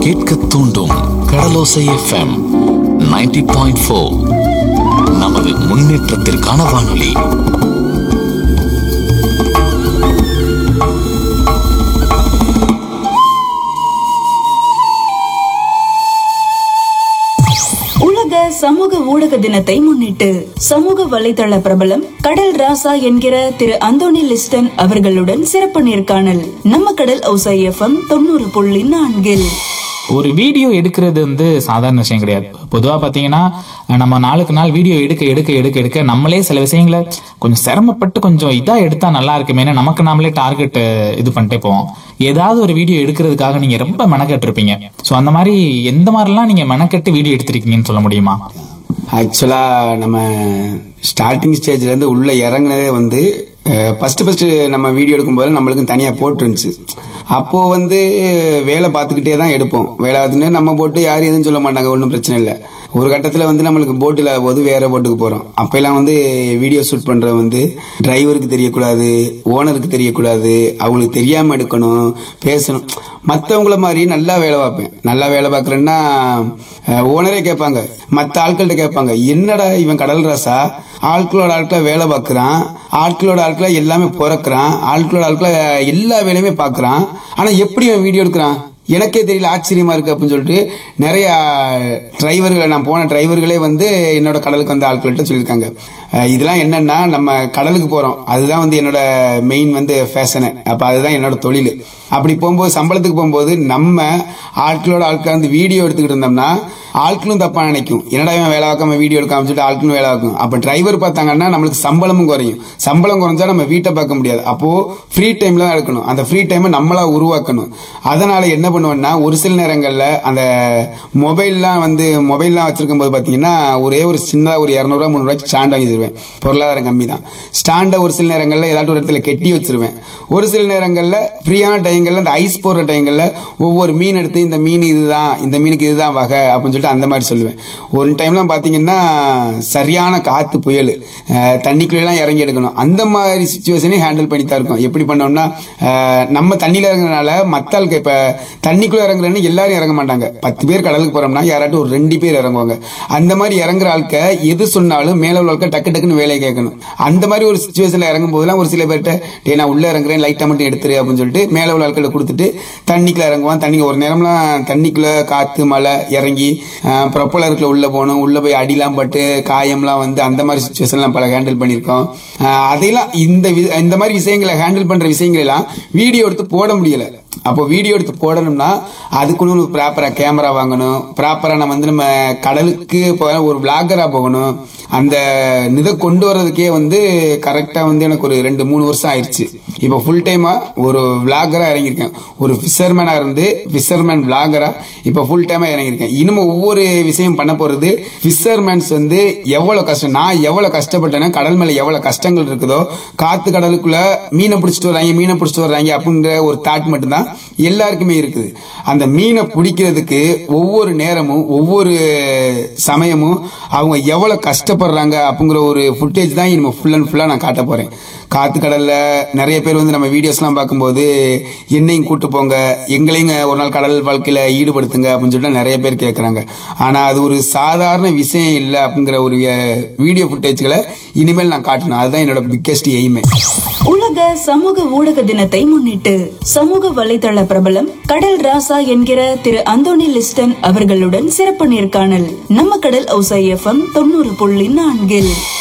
கேட்க தூண்டும் கடலோசை FM 90.4 point four நமது முன்னேற்றத்திற்கான வானொலி உலக சமூக ஊடக தினத்தை முன்னிட்டு சமூக வலைதள பிரபலம் கடல் ராசா என்கிற திரு அந்தோனி லிஸ்டன் அவர்களுடன் சிறப்பு நேர்காணல் நம்ம கடல் ஒசை எஃப்எம் தொண்ணூறு புள்ளி நான்கில் ஒரு வீடியோ எடுக்கிறது வந்து சாதாரண விஷயம் கிடையாது பொதுவாக பார்த்தீங்கன்னா நம்ம நாளுக்கு நாள் வீடியோ எடுக்க எடுக்க எடுக்க எடுக்க நம்மளே சில விஷயங்களை கொஞ்சம் சிரமப்பட்டு கொஞ்சம் இதாக எடுத்தால் நல்லா இருக்குமேனு நமக்கு நாமளே டார்கெட் இது பண்ணிட்டே போவோம் ஏதாவது ஒரு வீடியோ எடுக்கிறதுக்காக நீங்கள் ரொம்ப மெனக்கெட்டிருப்பீங்க ஸோ அந்த மாதிரி எந்த மாதிரிலாம் நீங்கள் மெனக்கெட்டு வீடியோ எடுத்திருக்கீங்கன்னு சொல்ல முடியுமா ஆக்சுவலா நம்ம ஸ்டார்டிங் ஸ்டேஜ்ல இருந்து உள்ள இறங்குனதே வந்து ஃபர்ஸ்ட் ஃபர்ஸ்ட் நம்ம வீடியோ எடுக்கும்போது நம்மளுக்கு தனியா போட்டு இருந்துச்சு அப்போ வந்து வேலை பார்த்துக்கிட்டே தான் எடுப்போம் வேலை பார்த்துட்டு நம்ம போட்டு யாரும் எதுவும் சொல்ல மாட்டாங்க ஒன்றும் பிரச்சனை இல்லை ஒரு கட்டத்தில் வந்து நம்மளுக்கு போட்டு இல்லாத போது வேற போட்டுக்கு போகிறோம் அப்போல்லாம் வந்து வீடியோ ஷூட் பண்ணுறது வந்து டிரைவருக்கு தெரியக்கூடாது ஓனருக்கு தெரியக்கூடாது அவங்களுக்கு தெரியாமல் எடுக்கணும் பேசணும் மற்றவங்கள மாதிரி நல்லா வேலை பார்ப்பேன் நல்லா வேலை பார்க்குறேன்னா ஓனரே கேட்பாங்க மற்ற ஆட்கள்கிட்ட கேட்பாங்க என்னடா இவன் கடல் ராசா ஆட்களோட ஆட்களை வேலை பார்க்குறான் ஆட்களோட ஆட்களை எல்லாமே பிறக்கிறான் ஆட்களோட ஆட்களை எல்லா வேலையுமே பார்க்குறான் ஆனால் எப்படி அவன் வீடியோ எடுக்கிறான் எனக்கே தெரியல ஆச்சரியமா இருக்கு அப்படின்னு சொல்லிட்டு நிறைய டிரைவர்களை நான் போன டிரைவர்களே வந்து என்னோட கடலுக்கு வந்த ஆட்கள்கிட்ட சொல்லியிருக்காங்க அஹ் இதெல்லாம் என்னன்னா நம்ம கடலுக்கு போறோம் அதுதான் வந்து என்னோட மெயின் வந்து ஃபேஷனு அப்ப அதுதான் என்னோட தொழில் அப்படி போகும்போது சம்பளத்துக்கு போகும்போது நம்ம ஆட்களோட ஆட்கள் வந்து வீடியோ எடுத்துக்கிட்டு இருந்தோம்னா ஆட்களும் தப்பா நினைக்கும் என்னடா இவன் வேலை பார்க்காம வீடியோ எடுக்காம சொல்லிட்டு ஆட்களும் வேலை பார்க்கும் அப்ப டிரைவர் பார்த்தாங்கன்னா நம்மளுக்கு சம்பளமும் குறையும் சம்பளம் குறைஞ்சா நம்ம வீட்டை பார்க்க முடியாது அப்போ ஃப்ரீ டைம்ல தான் எடுக்கணும் அந்த ஃப்ரீ டைமை நம்மளா உருவாக்கணும் அதனால என்ன பண்ணுவேன்னா ஒரு சில நேரங்கள்ல அந்த மொபைல்லாம் வந்து மொபைல்லாம் வச்சிருக்கும் போது பாத்தீங்கன்னா ஒரே ஒரு சின்ன ஒரு இரநூறுவா முந்நூறுவாய்க்கு ஸ்டாண்ட் வாங்கி தருவேன் பொருளாதாரம் கம்மி தான் ஸ்டாண்டை ஒரு சில நேரங்கள்ல ஏதாட்டும் ஒரு இடத்துல கெட்டி வச்சிருவேன் ஒரு சில நேரங்கள்ல ஃப்ரீயான டைங்கள்ல இந்த ஐஸ் போடுற டைங்கள்ல ஒவ்வொரு மீன் எடுத்து இந்த மீன் இதுதான் இந்த மீனுக்கு இதுதான் வகை அப்படின்னு சொல்லிட்டு அந்த மாதிரி சொல்லுவேன் ஒரு டைம்லாம் பாத்தீங்கன்னா சரியான காத்து புயல் அஹ், தண்ணிக்குள்ள எல்லாம் இறங்கி எடுக்கணும் அந்த மாதிரி சுச்சுவேஷனையும் ஹேண்டில் பண்ணி தான் இருக்கும் எப்படி பண்ணோம்னா அஹ், நம்ம தண்ணியில இறங்குறதுனால மத்த ஆளுக்கு இப்ப தண்ணிக்குள்ள இறங்குறேன்னு எல்லாரும் இறங்க மாட்டாங்க பத்து பேர் கடலுக்கு போறோம்னா யாராட்டும் ஒரு ரெண்டு பேர் இறங்குவாங்க அந்த மாதிரி இறங்குற ஆட்க எது சொன்னாலும் மேல உள்ள ஆட்கள் டக்கு டக்குன்னு வேலையை கேட்கணும் அந்த மாதிரி ஒரு சுச்சுவேஷன்ல இறங்கும் போதெல்லாம் ஒரு சில பேர்ட்ட டே நான் உள்ள இறங்குறேன் லைட்டா மட்டும் எடுத்துரு அப்படின்னு சொல்லிட்டு மேல உள்ள ஆட்களை கொடுத்துட்டு தண்ணிக்குள்ள இறங்குவான் தண்ணி ஒரு நேரம்லாம் தண்ணிக்குள்ள காத்து மழை இறங்கி ப்ரொப்பலருக்குள்ள உள்ள போகணும் உள்ள போய் அடிலாம் பட்டு காயம்லாம் வந்து அந்த மாதிரி சுச்சுவேஷன்லாம் பல ஹேண்டில் பண்ணியிருக்கோம் அஹ் அதையெல்லாம் இந்த வி- இந்த மாதிரி விஷயங்களை ஹேண்டில் பண்ற விஷயங்கள் எல்லாம் வீடியோ எடுத்து போட முடியல அப்போ வீடியோ எடுத்து போடணும்னா அதுக்குன்னு ஒரு ப்ராப்பரா கேமரா வாங்கணும் ப்ராப்பரா நம்ம வந்து நம்ம கடலுக்கு போக ஒரு பிளாகரா போகணும் அந்த இதை கொண்டு வர்றதுக்கே வந்து கரெக்டா வந்து எனக்கு ஒரு ரெண்டு மூணு வருஷம் ஆயிடுச்சு இப்போ ஃபுல் டைமா ஒரு விளாகரா இறங்கியிருக்கேன் ஒரு ஃபிஷர்மேனா இருந்து ஃபிஷர்மேன் விளாகரா இப்போ ஃபுல் டைமா இறங்கியிருக்கேன் இனிமே ஒவ்வொரு விஷயம் பண்ண போறது ஃபிஷர்மேன்ஸ் வந்து எவ்வளவு கஷ்டம் நான் எவ்வளவு கஷ்டப்பட்டேன்னா கடல் மேல எவ்வளவு கஷ்டங்கள் இருக்குதோ காத்து கடலுக்குள்ள மீனை பிடிச்சிட்டு வர்றாங்க மீனை பிடிச்சிட்டு வர்றாங்க அப்படிங்கிற ஒரு தாட் மட்டும்தான் எல்லாருக்குமே இருக்குது அந்த மீனை பிடிக்கிறதுக்கு ஒவ்வொரு நேரமும் ஒவ்வொரு சமயமும் அவங்க எவ்வளவு கஷ்டப்படுறாங்க அப்படிங்கிற ஒரு ஃபுட்டேஜ் தான் இனிமே ஃபுல் அண்ட் ஃபுல்லா நான் காட்ட போறேன் காத்து கடல்ல நிறைய பேர் வந்து நம்ம வீடியோஸ்லாம் பார்க்கும்போது என்னையும் கூட்டு போங்க எங்களையும் ஒரு நாள் கடல் வாழ்க்கையில ஈடுபடுத்துங்க அப்படின்னு சொல்லிட்டு நிறைய பேர் கேட்கறாங்க ஆனா அது ஒரு சாதாரண விஷயம் இல்லை அப்படிங்கிற ஒரு வீடியோ ஃபுட்டேஜ்களை இனிமேல் நான் காட்டணும் அதுதான் என்னோட பிக்கெஸ்ட் எய்மே உலக சமூக ஊடக தினத்தை முன்னிட்டு சமூக வலைதள பிரபலம் கடல் ராசா என்கிற திரு அந்தோனி லிஸ்டன் அவர்களுடன் சிறப்பு நேர்காணல் நம்ம கடல் ஒசை எஃப்எம் தொண்ணூறு புள்ளி நான்கில்